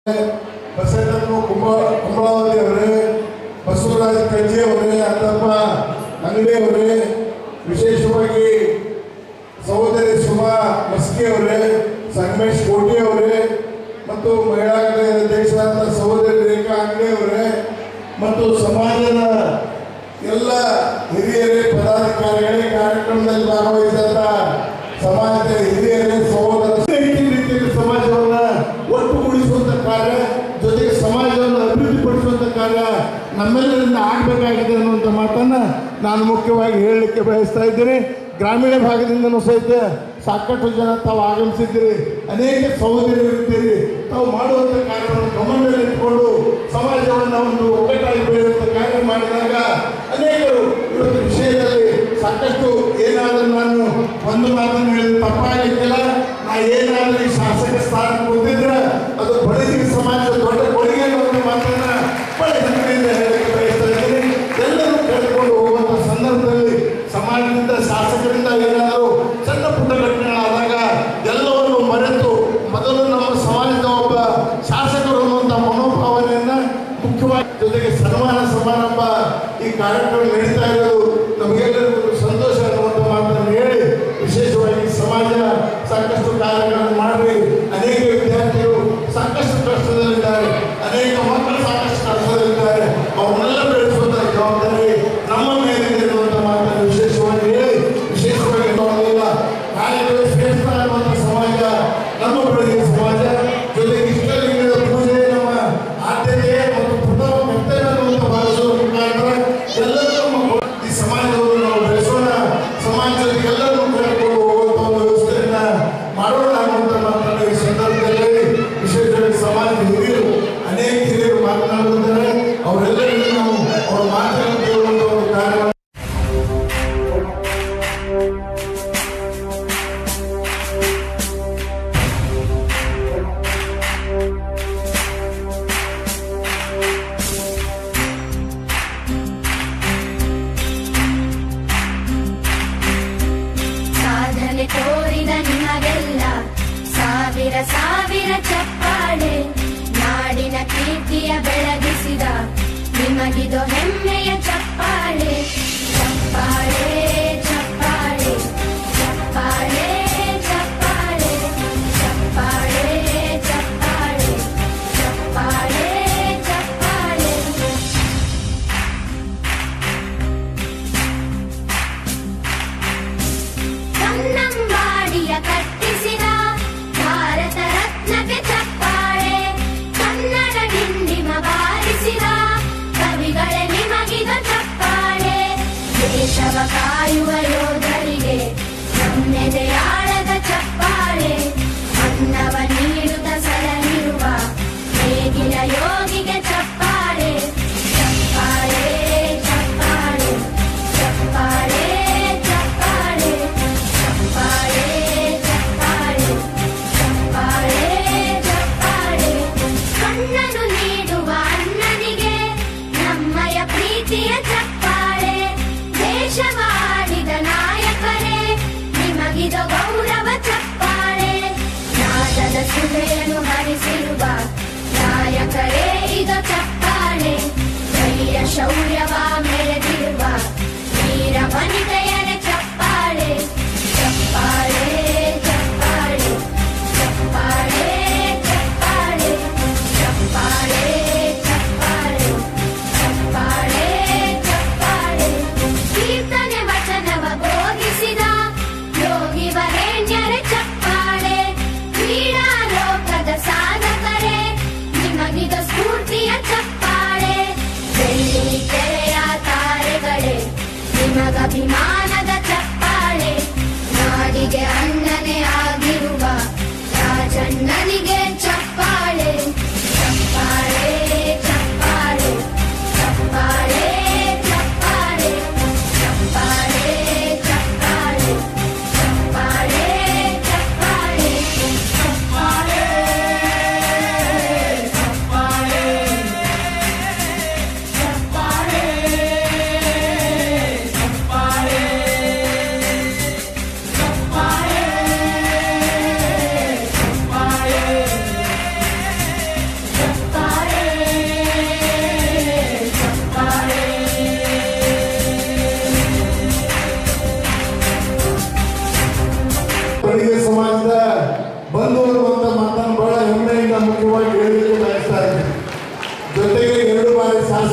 ಬಸವಣ್ಣನು ಕುಂಬ ಕುಂಬಳಾವತಿ ಅವರೇ ಬಸವರಾಜ ಕಜ್ಜಿ ಅವರೇ ಅಲ್ಲಪ್ಪ ಅಂಗಡಿ ಅವರೇ ವಿಶೇಷವಾಗಿ ಸಹೋದರಿ ಸುಮಾ ಮಸ್ಕಿ ಅವರೇ ಸಂಗಮೇಶ್ ಕೋಟಿ ಅವರೇ ಮತ್ತು ಮಹಿಳಾ ಘಟಕದ ಅಧ್ಯಕ್ಷರಾದ ಸಹೋದರಿ ರೇಖಾ ಅಂಗಡಿ ಅವರೇ ಮತ್ತು ಸಮಾಜದ ಎಲ್ಲ ಹಿರಿಯರೇ ಪದಾಧಿಕಾರಿಗಳೇ ಕಾರ್ಯಕ್ರಮದಲ್ಲಿ ಭಾಗವಹಿಸಿದ ಸಮಾಜದ ಹಿರಿಯರೇ ಸಹೋದರ ಈ ರೀತಿಯಲ್ಲಿ ಸಮಾಜವನ್ನ ಒಟ್ಟುಗೂಡಿಸುವಂತ ಕಾರ್ಯ ಜೊತೆಗೆ ಸಮಾಜವನ್ನು ಅಭಿವೃದ್ಧಿಪಡಿಸುವಂತ ಕಾರ್ಯ ನಮ್ಮೆಲ್ಲರಿಂದ ಆಗಬೇಕಾಗಿದೆ ಅನ್ನುವಂಥ ಮಾತನ್ನ ನಾನು ಮುಖ್ಯವಾಗಿ ಹೇಳಲಿಕ್ಕೆ ಬಯಸ್ತಾ ಇದ್ದೀನಿ ಗ್ರಾಮೀಣ ಭಾಗದಿಂದನೂ ಸಹಿತ ಸಾಕಷ್ಟು ಜನ ತಾವು ಆಗಮಿಸಿದ್ದೀರಿ ಅನೇಕ ಸಹೋದರಿಯರು ಇದ್ದೀರಿ ತಾವು ಮಾಡುವಂಥ ಕಾರ್ಯವನ್ನು ಗಮನದಲ್ಲಿ ಇಟ್ಕೊಂಡು ಸಮಾಜವನ್ನು ಒಂದು ಒಗ್ಗಟ್ಟಾಗಿ ಬೆಳೆಯುವಂಥ ಕಾರ್ಯ ಮಾಡಿದಾಗ ಅನೇಕರು ಇವತ್ತು ವಿಷಯದಲ್ಲಿ ಸಾಕಷ್ಟು ಏನಾದರೂ ನಾನು ಒಂದು ಮಾತನ್ನು ಹೇಳಿದ್ರೆ ತಪ್ಪಾಗಲಿಕ್ಕಿಲ್ಲ ನಾ ಏನಾದರೂ ಈ ಶಾಸಕ ಸ್ಥಾನ ಹೊಂದಿದ್ರೆ ಅದು ಬಡಗಿ ಸಮಾಜದ ದೊಡ್ಡ ಕೊಡುಗೆ ಅನ್ನೋ ಮಾತನ್ನ ಬಹಳ ಹೆಮ್ಮೆಯಿಂದ ಹೇಳಲಿಕ್ಕೆ ಬಯಸ್ತಾ ಇದ್ದೀನಿ ಎಲ್ಲರೂ ಕರೆದುಕೊಂಡು ಹೋಗುವಂಥ ಸಂದರ್ಭದಲ್ಲಿ ಸಮಾಜದಿಂದ ಶಾಸಕರಿಂದ ಏನಾದರೂ ಸಣ್ಣ ಪುಟ್ಟ ಘಟನೆಗಳಾದಾಗ ಎಲ್ಲವನ್ನು ಮರೆತು ಮೊದಲು ನಮ್ಮ ಸಮಾಜದ ಒಬ್ಬ ಶಾಸಕರು ಅನ್ನುವಂಥ ಮನೋಭಾವನೆಯನ್ನ ಮುಖ್ಯವಾಗಿ ಜೊತೆಗೆ ಸನ್ಮಾನ ಸಮಾರಂಭ ಈ ಕಾರ್ಯಕ್ರಮ ನಡೀತಾ ಇರೋದು ನಮಗೆಲ್ಲರಿಗೂ ಒಂದು ಸಂತೋಷ ಅನ್ನುವಂಥ ಮಾತನ್ನು ಹೇಳಿ ವಿಶೇಷವಾಗಿ ಸಮಾಜ ಸಾಕಷ್ಟು ಕಾರ್ಯಗಳನ್ನು ಮಾಡಿ ಅನೇಕ ವಿದ್ಯಾರ್ಥಿಗಳು ಸಾಕಷ್ಟು ಕಷ್ಟದಲ್ಲಿದ್ದಾರೆ ಅನೇಕ ಮಕ್ಕಳು ಸಾಕಷ್ಟು ಕಷ್ಟದಲ್ಲಿದ್ದಾರೆ ಅವ್ರನ್ನೆಲ್ಲ ಬೆಳೆಸುವಂತ ಜವಾಬ್ದಾರಿ ನಮ್ಮ ಮೇಲಿದೆ ಅನ್ನುವಂಥ ಮಾತನ್ನು ವಿಶೇಷವಾಗಿ ಹೇಳಿ ವಿಶೇಷವಾಗಿ ನೋಡಲಿಲ್ಲ ಕಾರ್ಯಗಳು ಶ್ರೇಷ್ಠ ಅನ್ನುವಂಥ ಸಮಾಜ ನಮ್ಮ ಬೆಳಗಿನ ಸಮಾಜ ಜೊತೆಗೆ ಇಷ್ಟಲಿಂಗದ ಪೂಜೆ ನಮ್ಮ ಆದ್ಯತೆ ಮತ್ತು ಪ್ರಥಮ ಕರ್ತವ್ಯ ಅನ್ನುವಂಥ ಭಾವಿಸುವ ಮುಖಾಂತರ ಎಲ್ಲರೂ ನಮ್ಮ ಈ ಸಮಾಜವನ್ನು ನಾವು ಬೆಳೆಸೋಣ ಸಮಾಜ ಜೊತೆಗೆ ಎಲ್ಲರೂ ಕರೆದುಕೊಂಡು ಹೋಗುವಂಥ ಒಂದು ವ್ಯವಸ್ಥೆಯನ್ನ ಮಾಡೋಣ ಅನ್ನುವಂಥ ಮಾತನ್ನು ಈ ಸಂದರ್ಭದಲ್ಲಿ ವಿಶೇಷವಾಗಿ ಸಮಾಜದ ಹಿರಿಯರು ಅನೇಕ ಹಿರಿಯರು ಮಾತನಾಡುತ್ತಿದ್ದಾರೆ ಅವರೆಲ್ಲರಿಗೂ ನಾವು ಅವ್ರ ಮಾತನ್ನು ಕೇಳುವಂಥ ಒಂದು ಕಾರ್ಯ ಸಾಧನೆ ತೋರಿದ ನಿಮಗೆಲ್ಲ ಸಾವಿರ ಸಾವಿರ ಚಪ್ಪಾಳೆ ನಾಡಿನ ಕೀರ್ತಿಯ ಬೆಳಗಿಸಿದ ನಿಮಗಿದು ಹೆಮ್ಮೆಯ ಚಪ್ಪಾಳೆ ಚಪ್ಪಾಳೆ ಚಪ್ಪಾಳೆ ಚಪ್ಪಾಳೆ ಚಪ್ಪಾಳೆ ಚಪ್ಪಾಳೆ ಚಪ್ಪಾಳೆ ಚಪ್ಪಾಳೆ ಚಪ್ಪಾಳೆ ಕನ್ನಂಬಾಡಿಯ ಕಟ್ಟಿಸಿದ ಭಾರತ ರತ್ನಕ್ಕೆ ಚಪ್ಪಾಳೆ ಕನ್ನಡ ಡಿಂಡಿಮ ಬಾರಿಸಿದ ಕವಿಗಳೇ ನಿಮಗಿದ ಚಪ್ಪಾಳೆ ದೇಶವ ಕಾಯುವ ಯೋಧರಿಗೆ ನಮ್ಮೆದೆಯಾಳದ ಚಪ್ಪಾಳೆ ಅನ್ನವ ನೀಡುತ್ತ ಸಲಹಿರುವ ನೇಗಿಲ ಯೋಗಿಗೆ ಚಪ್ಪಾಳೆ ಚಪ್ಪಾಳೆ ಚಪ್ಪಾಳೆ ಚಪ್ಪಾಳೆ ಚಪ್ಪಾಳೆ ಚಪ್ಪಾಳೆ ಚಪ್ಪಾಳೆ ಚಪ್ಪಾಳೆ ಚಪ್ಪಾಳೆ ಕಣ್ಣನು ನೀಡುವ ಅಣ್ಣನಿಗೆ ನಮ್ಮಯ ಪ್ರೀತಿಯ ಚಪ್ಪಾಳೆ ದೇಶವಾಡಿದ ನಾಯಕರೇ ನಿಮಗಿದ ಗೌರವ ಚಪ್ಪಾಳೆ ನಾದದ ಸುಧೆಯನ್ನು ಹರಿಸಿರುವ ನಾಯಕರೇ ಇದು ಚಪ್ಪಾಳೆ ಧೈರ್ಯ ಶೌರ್ಯವ ಮೆರೆದಿರುವ ವೀರ ವನಿತೆಯರ ಚಪ್ಪಾಳೆ ಚಪ್ಪಾಳೆ ಚಪ್ಪಾಳೆ ಚಪ್ಪಾಳೆ ಚಪ್ಪಾಳೆ ಚಪ್ಪಾಳೆ ಚಪ್ಪಾಳೆ ಚಪ್ಪಾಳೆ ಚಪ್ಪಾಳೆ ಕೀರ್ತನೆ ವಚನವ ಬೋಧಿಸಿದ ಯೋಗಿ ವರೇಣ್ಯರ ಚಪ್ಪಾಳೆ ಕ್ರೀಡಾ ಲೋಕದ ಸಾಧಕರೇ ನಿಮಗಿದ ಸ್ಫೂರ್ತಿಯ ಚಪ್ಪಾಳೆ ಬೆಳ್ಳಿ ತೆರೆಯ ತಾರೆಗಳೇ ನಿಮಗಭಿಮಾನ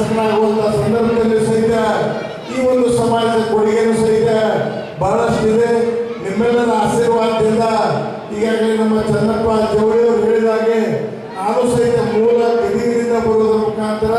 ಶಾಸಕನಾಗುವಂಥ ಸಂದರ್ಭದಲ್ಲಿ ಸಹಿತ ಈ ಒಂದು ಸಮಾಜದ ಕೊಡುಗೆನೂ ಸಹಿತ ಬಹಳಷ್ಟಿದೆ ನಿಮ್ಮೆಲ್ಲರ ಆಶೀರ್ವಾದದಿಂದ ಈಗಾಗಲೇ ನಮ್ಮ ಚನ್ನಪ್ಪ ಜವಳಿ ಅವರು ಹೇಳಿದಾಗೆ ನಾನು ಸಹಿತ ಮೂಲ ಗದಿಗಿರಿಂದ ಬರುವುದರ ಮುಖಾಂತರ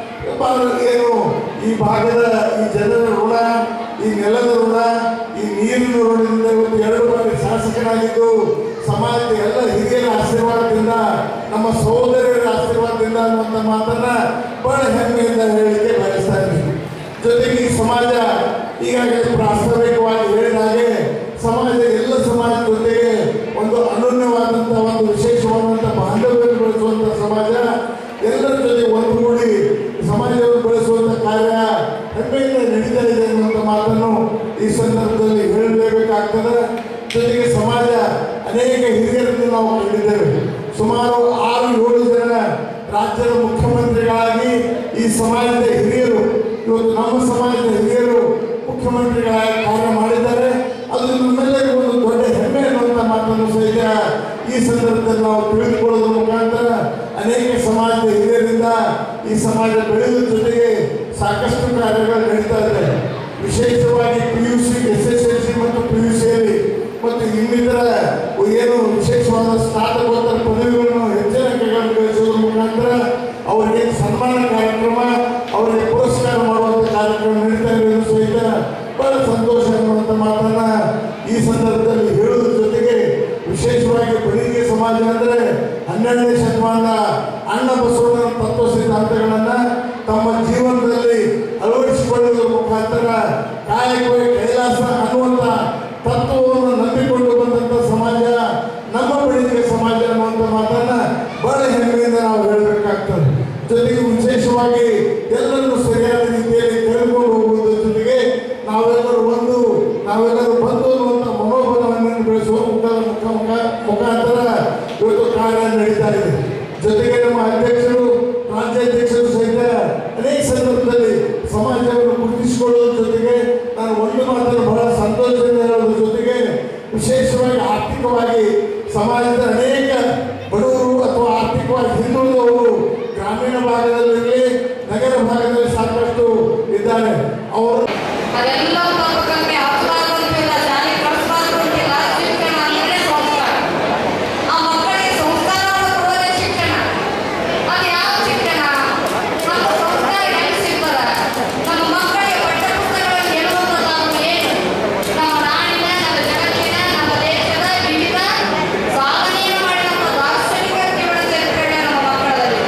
ಬಹಳ ಏನು ಈ ಭಾಗದ ಈ ಜನರ ಋಣ ಈ ನೆಲದ ಋಣ ಈ ನೀರಿನ ಋಣದಿಂದ ಇವತ್ತು ಎರಡು ಬಾರಿ ಶಾಸಕನಾಗಿದ್ದು ಸಮಾಜದ ಎಲ್ಲ ಹಿರಿಯರ ಆಶೀರ್ವಾದದಿಂದ ನಮ್ಮ ಸಹೋದರಿಯರ ಆಶೀರ್ವಾದದಿಂದ ಅನ್ನುವಂಥ ಮಾತನ್ನ ಬಹಳ ಹೆಮ್ಮೆಯಿಂದ ಹೇಳಲಿಕ್ಕೆ ಬಯಸ್ತಾ ಇದ್ದೀನಿ ಜೊತೆಗೆ ಈ ಸಮಾಜ ಈಗಾಗಲೇ ಪ್ರಾಸ್ತಾವಿಕವಾಗಿ ಹೇಳಿದ ಹಾಗೆ ಸಮಾಜದ ಎಲ್ಲ ಸಮಾಜ ಜೊತೆಗೆ ಒಂದು ಅನನ್ಯವಾದಂಥ ಒಂದು ವಿಶೇಷವಾದಂಥ ಬಾಂಧವ್ಯವನ್ನು ಬೆಳೆಸುವಂಥ ಸಮಾಜ ಎಲ್ಲರ ಜೊತೆ ಒಂದುಗೂಡಿ ಸಮಾಜವನ್ನು ಬೆಳೆಸುವಂಥ ಕಾರ್ಯ ಹೆಮ್ಮೆಯಿಂದ ನಡೀತಾ ಇದೆ ಅನ್ನುವಂಥ ಮಾತನ್ನು ಈ ಸಂದರ್ಭದಲ್ಲಿ ಹೇಳಲೇಬೇಕಾಗ್ತದೆ ಜೊತೆಗೆ ಸಮಾಜ ಅನೇಕ ಹಿರಿಯರನ್ನು ನಾವು ಕಂಡಿದ್ದೇವೆ ಸುಮಾರು ಆರು ಏಳು ಜನ ರಾಜ್ಯದ ಮುಖ್ಯಮಂತ್ರಿಗಳಾಗಿ ಈ ಸಮಾಜದ ಹಿರಿಯರು ಇವತ್ತು ನಮ್ಮ ಸಮಾಜದ ಹಿರಿಯರು ಮುಖ್ಯಮಂತ್ರಿಗಳಾಗಿ ಕಾರ್ಯ ಮಾಡಿದ್ದಾರೆ ಅದು ನಮ್ಮೆಲ್ಲರಿಗೂ ಒಂದು ದೊಡ್ಡ ಹೆಮ್ಮೆ ಅನ್ನುವಂಥ ಮಾತನ್ನು ಸಹಿತ ಈ ಸಂದರ್ಭದಲ್ಲಿ ನಾವು ತಿಳಿದುಕೊಳ್ಳೋದ್ರ ಮುಖಾಂತರ ಅನೇಕ ಸಮಾಜದ ಹಿರಿಯರಿಂದ ಈ ಸಮಾಜ ಬೆಳೆಯುವ ಜೊತೆಗೆ ಸಾಕಷ್ಟು ಕಾರ್ಯಗಳು ನಡೀತಾ ಇದೆ ವಿಶೇಷವಾಗಿ P U C S S L C ಮತ್ತು ಪಿ ಯು ಸಿಯಲ್ಲಿ ಮತ್ತು ಇನ್ನಿತರ ಏನು ವಿಶೇಷವಾದ ಸ್ನಾತಕೋತ್ತರ ಪದವಿಗಳನ್ನು ಹೆಚ್ಚಿನ ಅಂಕಗಳನ್ನು ಗಳಿಸುವುದರ ಮುಖಾಂತರ ಅವರಿಗೆ ಸನ್ಮಾನ ಕಾರ್ಯಕ್ರಮ ಅವರಿಗೆ ಪುರಸ್ಕಾರ ಮಾಡುವಂಥ ಕಾರ್ಯಕ್ರಮ ನಡೀತಾ ಇರೋದು ಸಹಿತ ಬಹಳ ಸಂತೋಷ ಅನ್ನುವಂಥ ಮಾತನ್ನ ಈ ಸಂದರ್ಭದಲ್ಲಿ ಹೇಳುವುದ್ರ ಜೊತೆಗೆ ವಿಶೇಷವಾಗಿ ಬಡಿಗೆ ಸಮಾಜ ಅಂದರೆ ಹನ್ನೆರಡನೇ ಶತಮಾನದ ಅಣ್ಣ ಬಸವಣ್ಣನ ತತ್ವ ಸಿದ್ಧಾಂತಗಳನ್ನು ತಮ್ಮ ಜೀವನದಲ್ಲಿ ಅಳವಡಿಸಿಕೊಳ್ಳುವುದರ ಮುಖಾಂತರ ಕಾಯಕವೇ ಕೈಲಾಸ ಅನ್ನುವಂಥ ತತ್ವವನ್ನು ನಂಬಿಕೊಂಡು ಬಂದಂಥ ಸಮಾಜ ನಮ್ಮ ಬಡಿಗೆ ಸಮಾಜ ಅನ್ನುವಂಥ ಮಾತನ್ನ ಬಹಳ ಹೆಮ್ಮೆಯಿಂದ ನಾವು ಹೇಳಬೇಕಾಗ್ತದೆ ಜೊತೆಗೆ ವಿಶೇಷವಾಗಿ ಎಲ್ಲರನ್ನು ಸರಿಯಾದ ರೀತಿಯಲ್ಲಿ ಕೇಳಿಕೊಂಡು ಹೋಗುವುದರ ಜೊತೆಗೆ ನಾವೆಲ್ಲರೂ ಒಂದು ನಾವೆಲ್ಲರೂ ಬಂದು ಅನ್ನುವಂಥ ಮನೋಬಲವನ್ನು ಬೆಳೆಸುವ ಮುಖ ಮುಖ ಮುಖ ಮುಖಾಂತರ ಇವತ್ತು ಕಾರ್ಯ ನಡೀತಾ ಇದೆ ಜೊತೆಗೆ ನಮ್ಮ ಅಧ್ಯಕ್ಷರು ರಾಜ್ಯಾಧ್ಯಕ್ಷರು ಸಹಿತ ಅನೇಕ ಸಂದರ್ಭದಲ್ಲಿ ಸಮಾಜವನ್ನು ಗುರುತಿಸಿಕೊಳ್ಳುವುದರ ಜೊತೆಗೆ ನಾನು ಒಂದು ಮಾತನ್ನು ಬಹಳ ಸಂತೋಷದಿಂದ ಹೇಳೋದ್ರ ಜೊತೆಗೆ ವಿಶೇಷವಾಗಿ ಆರ್ಥಿಕವಾಗಿ ಸಮಾಜದ ಅನೇಕ ಬಡವರು ಅಥವಾ ಆರ್ಥಿಕವಾಗಿ ಹಿಂದುಳಿದವರು ಗ್ರಾಮೀಣ ಭಾಗದಲ್ಲಿ ನಗರ ಭಾಗದಲ್ಲಿ ಸಾಕಷ್ಟು ಇದ್ದಾರೆ ಅವರು ಅದೆಲ್ಲ ತಪ್ಪಕಂತೆ ಅಪರಾಧ ಅಂತಿಲ್ಲ ಶಾಲೆ ಕಳಿಸ್ಬಾರ್ದು ಅಂತಿಲ್ಲ ಶಿಕ್ಷಣ ಅಂದ್ರೆ ಸಂಸ್ಕಾರ ಆ ಮಕ್ಕಳಿಗೆ ಸಂಸ್ಕಾರವನ್ನು ಕೊಡೋದೇ ಶಿಕ್ಷಣ ಅದು ಯಾವ ಶಿಕ್ಷಣ ಮತ್ತು ಸಂಸ್ಕಾರ ಹೆಂಗೆ ಸಿಗ್ತದ ನಮ್ಮ ಮಕ್ಕಳಿಗೆ ಪಠ್ಯ ಪುಸ್ತಕಗಳನ್ನು ಹೇಳುವಂಥ ನಾವು ಏನು ನಮ್ಮ ನಾಡಿನ ನಮ್ಮ ಜಗತ್ತಿನ ನಮ್ಮ ದೇಶದ ವಿವಿಧ ಸಾಧನೆಯನ್ನು ಮಾಡಿದಂಥ ದಾರ್ಶನಿಕ ಜೀವನ ಚರಿತ್ರೆಗಳೇ ನಮ್ಮ ಮಕ್ಕಳಲ್ಲಿ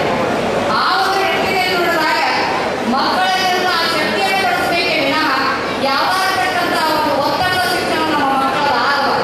ಆ ಒಂದು ವ್ಯಕ್ತಿಗೆ ನೋಡಿದಾಗ ಮಕ್ಕಳಲ್ಲಿರುವ ಆ ಶಕ್ತಿಯನ್ನು ಬೆಳೆಸಬೇಕೇ ವಿನಃ ಯಾವಾಗ ಬೇಕಂತ ಒಂದು ಒತ್ತಡದ ಶಿಕ್ಷಣ ನಮ್ಮ ಮಕ್ಕಳಲ್ಲಿ ಆಗಬಾರ್ದು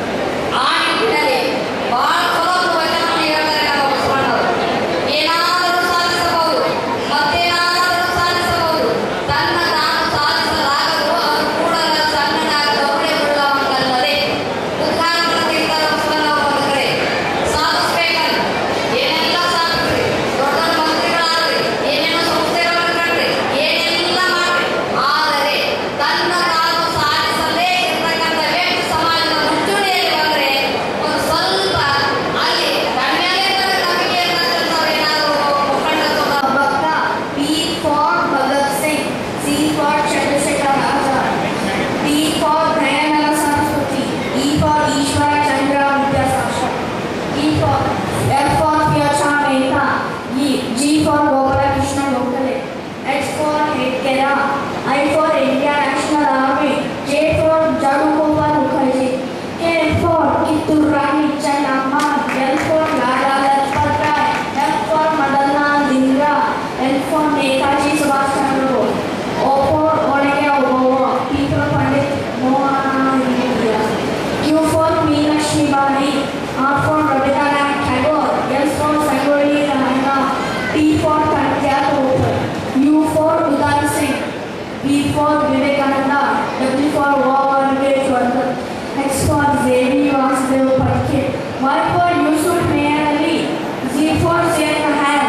ಆ ನಿಟ್ಟಿನಲ್ಲಿ ಬಹಳ ಚಲೋ ಒಂದು ವಚನವನ್ನು ಹೇಳ್ತಾರೆ ನಮ್ಮ ಬಸವಣ್ಣವರು ಏನಾದರೂ ಸಾಧಿಸಬಹುದು ಮತ್ತೇನಾದರೂ ಸಾಧಿಸಬಹುದು ತನ್ನ ತಾನು ಸಾಧಿಸಲಾಗದು ಅದು ಕೂಡಲ ಸಣ್ಣನಾಗದವರೇ ಉಳ್ಳವಂತಲ್ಲದೆ ಉದಾಹರಣೆ ತೆಗೆದ ಬಸವಣ್ಣವರು ಒಂದು ಕಡೆ ಸಾಧಿಸ್ಬೇಕಂತ ಏನೆಲ್ಲ ಸಾಧಿಸ್ರಿ ದೊಡ್ಡ ದೊಡ್ಡ ಮಂತ್ರಿಗಳಾದ್ರಿ ಏನೇನೋ ಸಂಸ್ಥೆಗಳನ್ನು ಕಟ್ರಿ ಏನೆಲ್ಲ ಮಾಡ್ರಿ ಆದರೆ ತನ್ನ ತಾನು ಸಾಧಿಸದೇ ಇರ್ತಕ್ಕಂಥ ವ್ಯಕ್ತಿ ಸಮಾಜದ ಮುಂಚೂಣಿಯಲ್ಲಿ ಬಂದ್ರೆ ಒಂದು ಸ್ವಲ್ಪ ಅಲ್ಲಿ ಕಣ್ಮೇಲೆ ನಮಗೆ ಇರ್ತಕ್ಕಂಥವ್ರು ಏನಾದ್ರು ಮುಖಂಡತ್ವ ಭಕ್ತ P for Bhagat Singh, C for Chandrasekhar Azad, D for Dayananda Saraswati, E for Ishwar Chandra Vidyasasha, E for F for Piyacha Mehta, E, G for Gopala Krishna Gokhale, H for Hedgera, I for India National Army, J for Jadugopal Mukherjee, K for Kittur Rani Channamma, L for Lala Lajpat Rai, M for Madanlal Dhingra, N for Netaji Subhash Chandra Bose, O for Olege Obawa, P for Pandit Mohan India, Q for Meenakshi Bani, R for Rabindranath Tagore, S for Sangoli Rahana, T for Kantya Topar, U for Udan Singh, V for Vivekananda, W for Vavarvej Vardhan, X for Zevi Vasudev Patke, Y for Yusuf Meher Ali, Z for Sheikh Hand.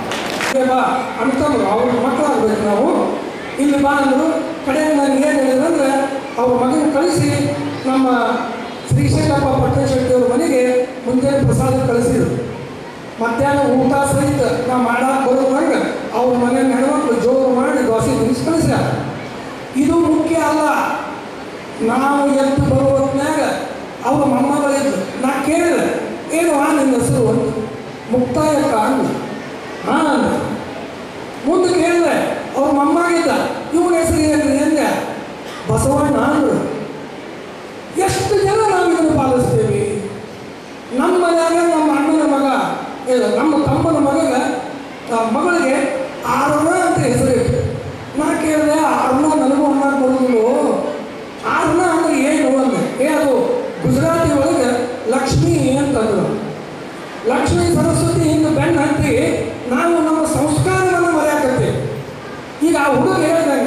ಬಾ ಅಂತಂದ್ರು ಅವ್ರ ಮಕ್ಕಳಾಗ್ಬೇಕು ನಾವು ಇಲ್ಲಿ ಬಾ ಅಂದರು ಕಡೆಗೆ ನನಗೆ ಏನು ಹೇಳಿದ್ರಂದ್ರೆ ಅವ್ರ ಮಗನ ಕಳಿಸಿ ನಮ್ಮ ಶ್ರೀಶೈಲಪ್ಪ ಪಟ್ಟಣ ಶೆಟ್ಟಿಯವ್ರ ಮನೆಗೆ ಮುಂಜಾನೆ ಪ್ರಸಾದ ಕಳಿಸಿದ್ರು ಮಧ್ಯಾಹ್ನ ಊಟ ಸಹಿತ ನಾ ಮಾಡಕ್ಕೆ ಬರೋದ್ರಂಗೆ ಅವ್ರ ಮನೆ ಹೆಣ್ಮಕ್ಳು ಜೋರು ಮಾಡಿ ದೋಸೆ ತಿನ್ನಿಸಿ ಕಳಿಸ್ಯಾರ ಇದು ಮುಖ್ಯ ಅಲ್ಲ ನಾವು ಎದ್ದು ಬರುವ ಹೊತ್ನ್ಯಾಗ ಅವ್ರ ಮೊಮ್ಮಗಳಿದ್ದು ನಾ ಕೇಳಿದೆ ಏನು ಆ ನಿನ್ನ ಹೆಸರು ಒಂದು ಮುಕ್ತಾಯಕ್ಕ ಅಂದ ಹಾಂ ಅಂದ ಮುಂದೆ ಕೇಳಿದೆ ಅವ್ರ ಮೊಮ್ಮಗಿದ್ದ ಇವನ ಹೆಸರು ಏನು ಎಂದೆ ಬಸವಣ್ಣ ಅಂದ್ರು ಎಷ್ಟು ಜನ ನಾವು ಇದನ್ನು ಪಾಲಿಸ್ತೇವೆ ನಮ್ಮ ಮನ್ಯಾಗ ನಮ್ಮ ಅಣ್ಣನ ಮಗ ಇಲ್ಲ ನಮ್ಮ ತಮ್ಮನ ಮಗಗ ಆ ಮಗಳಿಗೆ ಆರಣ ಅಂತ ಹೆಸರಿಟ್ಟು ನಾ ಕೇಳಿದೆ ಆರಣ ನನಗೂ ಅಣ್ಣ ಕೊಡೋದು ಆರಣ ಅಂದ್ರೆ ಏನು ಅಂದೆ ಏ ಅದು ಗುಜರಾತಿ ಒಳಗೆ ಲಕ್ಷ್ಮಿ ಅಂತಂದ್ರು ಲಕ್ಷ್ಮೀ ಸರಸ್ವತಿ ಹಿಂದೆ ಬೆನ್ನು ಹತ್ತಿ ನಾವು ನಮ್ಮ ಸಂಸ್ಕಾರವನ್ನು ಮರೆಯಾಕತ್ತೇವೆ ಈಗ ಆ ಹುಡುಗ ಹೇಳ್ದಂಗ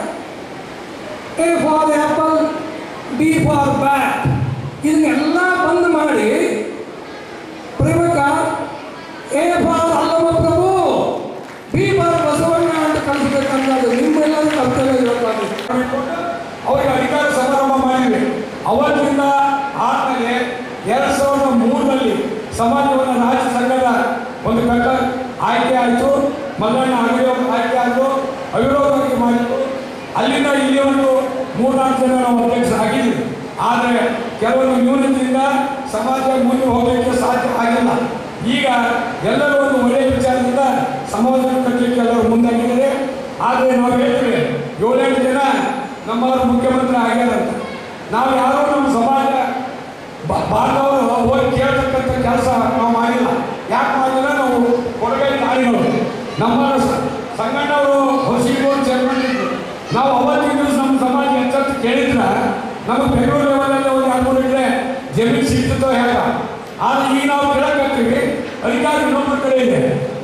A for apple B for bat ಇದನ್ನೆಲ್ಲ ಬಂದ್ ಮಾಡಿ ಪ್ರೇಮಕ A for Allama Prabhu B for Basavanna ಅಂತ ಕಲಿಸ್ಬೇಕಂದ್ರೆ ನಿಮ್ಮೆಲ್ಲರೂ ಕರ್ತವ್ಯ ಇರಬೇಕಾಗುತ್ತೆ ಅವರಿಗೆ ಅಧಿಕಾರ ಸಮಾರಂಭ ಮಾಡಿದ್ವಿ ಅವತ್ತಿಂದ ಆದ್ಮೇಲೆ ಎರಡ್ ಸಾವಿರದ ಮೂರರಲ್ಲಿ ಸಮಾಜವನ್ನು ರಾಜ್ಯ ಸಂಘದ ಒಂದು ಕಟ್ಟ ಆಯ್ಕೆ ಆಯಿತು ಮಲ್ಲಣ್ಣ ಅವಿರೋಧ ಆಯ್ಕೆ ಆಯಿತು ಅವಿರೋಧವಾಗಿ ಮಾಡಿತು ಅಲ್ಲಿಂದ ಇಲ್ಲಿ ಒಂದು ಮೂರ್ನಾಲ್ಕು ಜನ ನಾವು ಅಧ್ಯಕ್ಷರಾಗಿದ್ವಿ ಆದರೆ ಕೆಲವೊಂದು ನ್ಯೂನತೆಯಿಂದ ಸಮಾಜ ಮುಂದೆ ಹೋಗಲಿಕ್ಕೆ ಸಾಧ್ಯ ಆಗಿಲ್ಲ ಈಗ ಎಲ್ಲರೂ ಒಂದು ಒಳ್ಳೆಯ ವಿಚಾರದಿಂದ ಸಮಾಜವನ್ನು ಕಟ್ಟಲಿಕ್ಕೆ ಎಲ್ಲರೂ ಮುಂದಾಗಿದ್ದಾರೆ ಆದರೆ ನಾವು ಹೇಳ್ತೀವಿ ಏಳೆಂಟು ಜನ ನಮ್ಮವರು ಮುಖ್ಯಮಂತ್ರಿ ಆಗ್ಯಾರಂತ ನಾವು ಯಾರೋ ನಮ್ಮ ಸಮಾಜ ಬ- ಬಾಂಧವರು ಹೋಗಿ ಕೇಳ್ತಕ್ಕಂಥ ಕೆಲಸ ನಾವು ಮಾಡಿಲ್ಲ ಯಾಕೆ ಮಾಡಿಲ್ಲ ನಾವು ಕೊಡಗೈ ನಾಡಿಗಳು ನಮ್ಮ ಸ- ಸಂಗಣ್ಣವರು ಹೊಸಿಗೋಡ್ ಚೇರ್ಮನ್ ಇದ್ರು ನಾವು ಅವತ್ತಿನ ದಿವಸ ನಮ್ಮ ಸಮಾಜ ಎಚ್ಚೆತ್ತು ಕೇಳಿದ್ರೆ ನಮಗೆ ಬೆಂಗಳೂರು ಲೆವೆಲಲ್ಲಿ ಒಂದು ಎರಡು ಮೂರು ಎಕರೆ ಜಮೀನು ಸಿಗ್ತಿತ್ತೋ ಹೇಗ ಆದ್ರೆ ಈಗ ನಾವು ಕೇಳಕತ್ತೀವಿ ಅಧಿಕಾರಿ ಇನ್ನೊಬ್ಬರ ಕಡೆ ಇದೆ